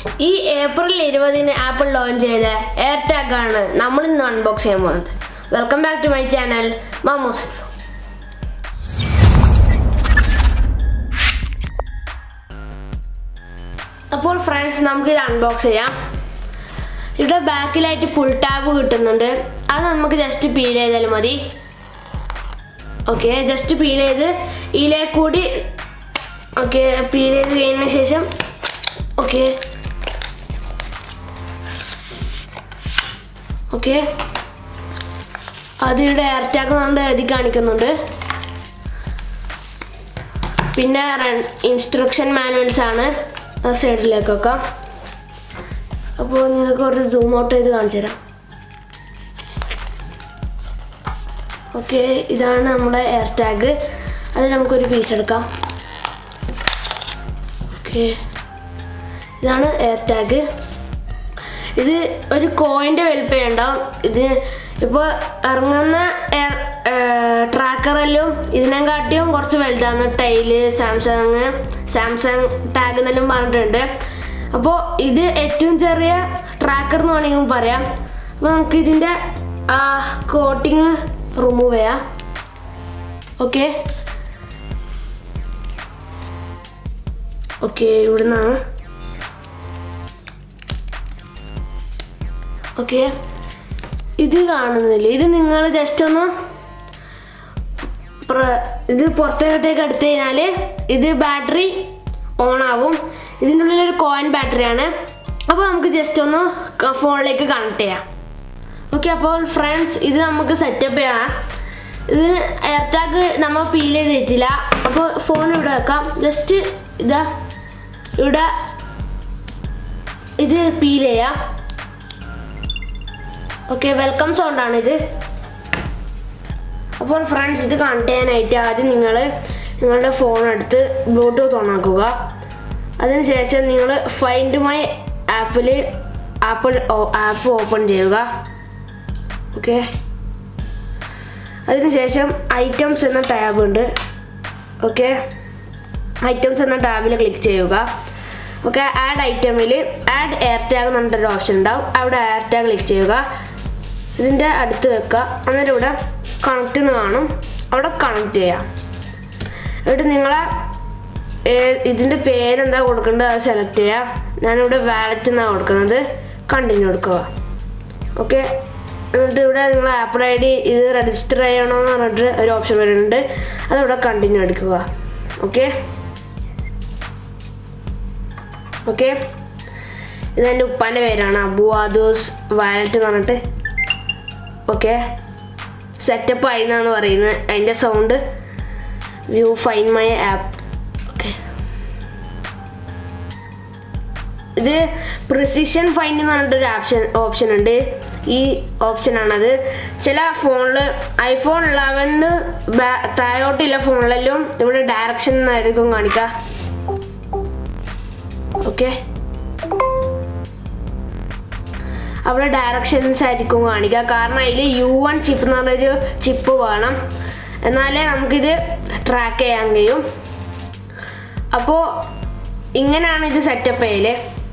ഈ ഏപ്രിൽ ഇരുപതിന് Apple launch ചെയ്ത എയർ ടാഗ് ആണ് നമ്മൾ ഇന്ന് അൺബോക്സ് ചെയ്യാൻ പോകുന്നത് welcome back to my channel മാമോസ് അപ്പോൾ ഫ്രണ്ട്സ് നമുക്കിത് അൺബോക്സ് ചെയ്യാം ഇവിടെ ബാക്കിലായിട്ട് ഫുൾ ടാബ് കിട്ടുന്നുണ്ട് അത് നമുക്ക് ജസ്റ്റ് പീൽ ചെയ്താൽ മതി ഓക്കെ ജസ്റ്റ് പീൽ ചെയ്ത് ഇതിലെ കൂടി ഓക്കെ പീൽ ചെയ്ത് കഴിഞ്ഞതിന് ശേഷം ഓക്കെ ഓക്കെ അത് ഇവിടെ എയർ ടാഗ് നമ്മുടെ എഴുതി കാണിക്കുന്നുണ്ട് പിന്നെ ഇൻസ്ട്രക്ഷൻ മാനുവൽസ് ആണ് ആ സൈഡിലേക്കൊക്കെ അപ്പോൾ നിങ്ങൾക്ക് കുറച്ച് സൂം ഔട്ട് ചെയ്ത് കാണിച്ചു തരാം ഓക്കെ ഇതാണ് നമ്മുടെ എയർ ടാഗ് അത് നമുക്കൊരു പീസ് എടുക്കാം ഓക്കെ ഇതാണ് എയർ ടാഗ് ഇത് ഒരു കോയിൻ്റെ വലിപ്പം ഉണ്ടാവും ഇത് ഇപ്പോൾ ഇറങ്ങുന്ന എയർ ട്രാക്കറെല്ലാം ഇതിനെക്കാട്ടിയും കുറച്ച് വലുതാണ് ടൈല് സാംസങ് സാംസങ് ടാഗ് എന്നെല്ലാം പറഞ്ഞിട്ടുണ്ട് അപ്പോൾ ഇത് ഏറ്റവും ചെറിയ ട്രാക്കർ എന്ന് വേണമെങ്കിൽ പറയാം അപ്പോൾ നമുക്ക് ഇതിൻ്റെ കോട്ടിങ് റിമൂവ് ചെയ്യാം ഓക്കെ ഓക്കെ ഇവിടുന്നാണ് ഓക്കെ ഇത് കാണുന്നില്ല ഇത് നിങ്ങൾ ജസ്റ്റ് ഒന്ന് പ്ര- ഇത് പുറത്തേക്കോട്ടേക്ക് എടുത്തു കഴിഞ്ഞാൽ ഇത് ബാറ്ററി ഓൺ ആവും ഇതിൻ്റെ ഉള്ളിൽ ഒരു കോയിൻ ബാറ്ററിയാണ് അപ്പോൾ നമുക്ക് ജസ്റ്റ് ഒന്ന് ഫോണിലേക്ക് കണക്ട് ചെയ്യാം ഓക്കെ അപ്പോൾ ഫ്രണ്ട്സ് ഇത് നമുക്ക് സെറ്റപ്പ് ചെയ്യാം ഇതിന് എയർ ടാഗ് നമ്മൾ ഫീൽ ചെയ്ത് വെച്ചില്ല അപ്പോൾ ഫോൺ ഇവിടെ വെക്കാം ജസ്റ്റ് ഇതാ ഇവിടെ ഇത് ഫീൽ ചെയ്യാം ഓക്കെ വെൽക്കം സൗണ്ടാണ് ഇത് അപ്പോൾ ഫ്രണ്ട്സ് ഇത് കണക്ട് ചെയ്യാനായിട്ട് ആദ്യം നിങ്ങൾ നിങ്ങളുടെ ഫോൺ എടുത്ത് ബ്ലൂടൂത്ത് ഓൺ ആക്കുക അതിനുശേഷം നിങ്ങൾ ഫൈൻഡ് മൈ ആപ്പിൽ ആപ്പിൾ ആപ്പ് ഓപ്പൺ ചെയ്യുക ഓക്കെ അതിനുശേഷം ഐറ്റംസ് എന്ന ടാബ് ഉണ്ട് ഓക്കെ ഐറ്റംസ് എന്ന ടാബിൽ ക്ലിക്ക് ചെയ്യുക ഓക്കെ ആഡ് ഐറ്റമിൽ ആഡ് എയർ ടാഗ് എന്ന് പറഞ്ഞിട്ടൊരു ഓപ്ഷൻ ഉണ്ടാവും അവിടെ എയർ ടാഗ് ക്ലിക്ക് ചെയ്യുക ഇതിൻ്റെ അടുത്ത് വെക്കുക എന്നിട്ട് ഇവിടെ കണക്റ്റ് എന്ന് കാണും അവിടെ കണക്ട് ചെയ്യാം എന്നിട്ട് നിങ്ങളെ ഏ- ഇതിൻ്റെ പേരെന്താ കൊടുക്കേണ്ടത് അത് സെലക്ട് ചെയ്യുക ഞാനിവിടെ വാലറ്റ് എന്നാണ് കൊടുക്കുന്നത് കണ്ടിന്യൂ കൊടുക്കുക ഓക്കെ എന്നിട്ട് ഇവിടെ നിങ്ങൾ ആപ്പിൾ ഐ ഡി ഇത് രജിസ്റ്റർ ചെയ്യണമെന്ന് പറഞ്ഞിട്ട് ഒരു ഓപ്ഷൻ വരുന്നുണ്ട് അതിവിടെ കണ്ടിന്യൂ എടുക്കുക ഓക്കെ ഓക്കെ ഇതെൻ്റെ ഉപ്പാൻ്റെ പേരാണ് അബു ആദൂസ് വാലറ്റ് എന്ന് പറഞ്ഞിട്ട് ഓക്കെ സെറ്റപ്പ് ആയി എന്നാണ് പറയുന്നത് അതിൻ്റെ sound view fine my app okay ഇത് പ്രിസിഷൻ ഫൈൻഡ് എന്ന് പറഞ്ഞിട്ടൊരു ഓപ്ഷൻ ഓപ്ഷൻ ഉണ്ട് ഈ ഓപ്ഷനാണത് ചില ഫോണിൽ ഐഫോൺ ലെവനിന് താഴോട്ടില്ല ഫോണിലെല്ലാം ഇവിടെ ഡയറക്ഷൻ എന്നായിരിക്കും കാണിക്കുക ഓക്കെ അവിടെ ഡയറക്ഷൻസ് ആയിരിക്കും കാണിക്കുക കാരണം അതിൽ യു വൺ ചിപ്പ് എന്ന് പറഞ്ഞൊരു ചിപ്പ് വേണം എന്നാലേ നമുക്കിത് ട്രാക്ക് ചെയ്യാൻ കഴിയും അപ്പോൾ ഇങ്ങനെയാണ് ഇത് സെറ്റപ്പ് ചെയ്യല്